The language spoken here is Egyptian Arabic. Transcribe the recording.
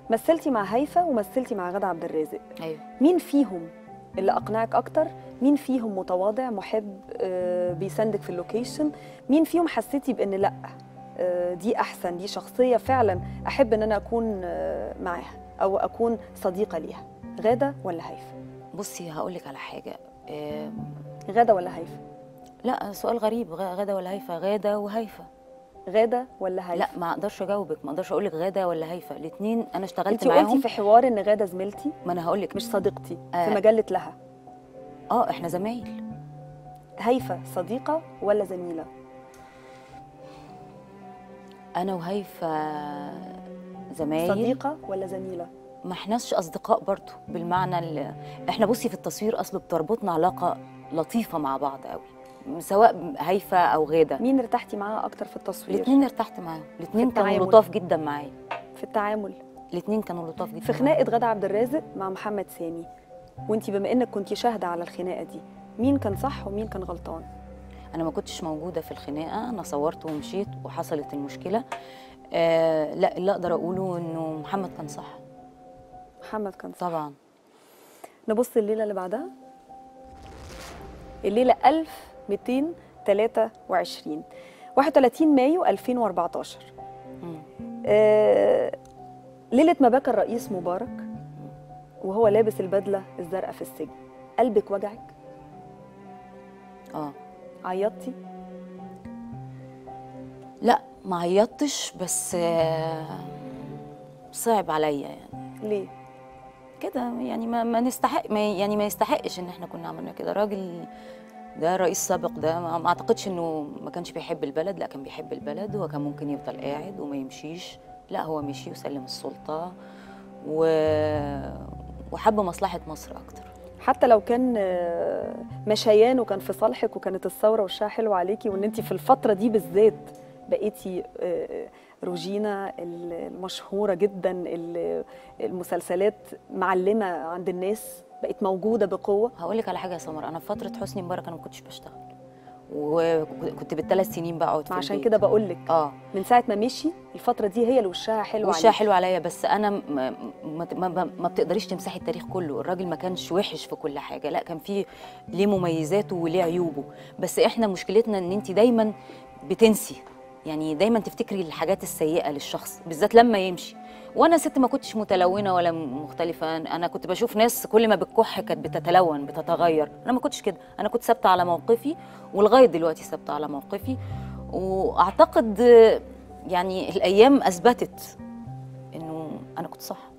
مثلتي مع هيفا ومثلتي مع غادة عبد الرازق ايوه مين فيهم اللي اقنعك اكتر مين فيهم متواضع محب آه، بيساندك في اللوكيشن مين فيهم حسيتي بان لا آه، دي احسن دي شخصيه فعلا احب ان انا اكون آه، معاها او اكون صديقه ليها غاده ولا هيفا بصي هقول لك على حاجه آم، غاده ولا هيفا لا سؤال غريب غ- غاده ولا هيفا غاده وهيفا غاده ولا هيفا لا ما اقدرش اجاوبك ما اقدرش اقول لك غاده ولا هيفا الاثنين انا اشتغلت انت قلتي معاهم في حوار ان غاده زميلتي ما انا هقول لك مش صديقتي في آه. مجله لها اه احنا زمايل هيفا صديقه ولا زميله انا وهيفا زمايل صديقه ولا زميله ما احناش اصدقاء برضو بالمعنى اللي احنا بصي في التصوير اصله بتربطنا علاقه لطيفه مع بعض قوي سواء هيفا او غاده مين ارتحتي معاها اكتر في التصوير الاثنين ارتحت معاهم الاثنين في التعامل. كانوا لطاف جدا معايا في التعامل الاثنين كانوا لطاف جدا في خناقه غادة عبد الرازق مع محمد سامي وانت بما انك كنتي شاهده على الخناقه دي مين كان صح ومين كان غلطان انا ما كنتش موجوده في الخناقه انا صورت ومشيت وحصلت المشكله آه لا اللي اقدر اقوله انه محمد كان صح محمد كان صح طبعا نبص الليله اللي بعدها الليله 1223 31 مايو 2014 مم. آه ليله ما بكى الرئيس مبارك وهو لابس البدله الزرقاء في السجن قلبك وجعك اه عيطتي لا ما عيطتش بس آه صعب عليا يعني ليه كده يعني ما, ما نستحق ما يعني ما يستحقش ان احنا كنا عملنا كده راجل ده رئيس سابق ده ما ما اعتقدش انه ما كانش بيحب البلد لا كان بيحب البلد هو كان ممكن يفضل قاعد وما يمشيش لا هو مشي وسلم السلطة و... وحب مصلحة مصر أكتر حتى لو كان آه، مشيان وكان في صالحك وكانت الثوره وشها حلو عليكي وان انت في الفتره دي بالذات بقيتي آه، روجينا المشهوره جدا اللي المسلسلات معلمه عند الناس بقت موجوده بقوه هقول لك على حاجة يا سمر أنا في فترة حسني مبارك أنا ما كنتش بشتغل وكنت بالثلاث سنين بقعد في عشان البيت. كده بقول لك اه من ساعه ما مشي الفتره دي هي اللي وشها حلو وشها عليكي. حلو عليا بس انا ما, ما, ما, ما بتقدريش تمسحي التاريخ كله الراجل ما كانش وحش في كل حاجه لا كان فيه ليه مميزاته وليه عيوبه بس احنا مشكلتنا ان انت دايما بتنسي يعني دايما تفتكري الحاجات السيئه للشخص بالذات لما يمشي وانا ست ما كنتش متلونه ولا مختلفه انا كنت بشوف ناس كل ما بتكح كانت بتتلون بتتغير انا ما كنتش كده انا كنت ثابته على موقفي ولغايه دلوقتي ثابته على موقفي واعتقد يعني الايام اثبتت انه انا كنت صح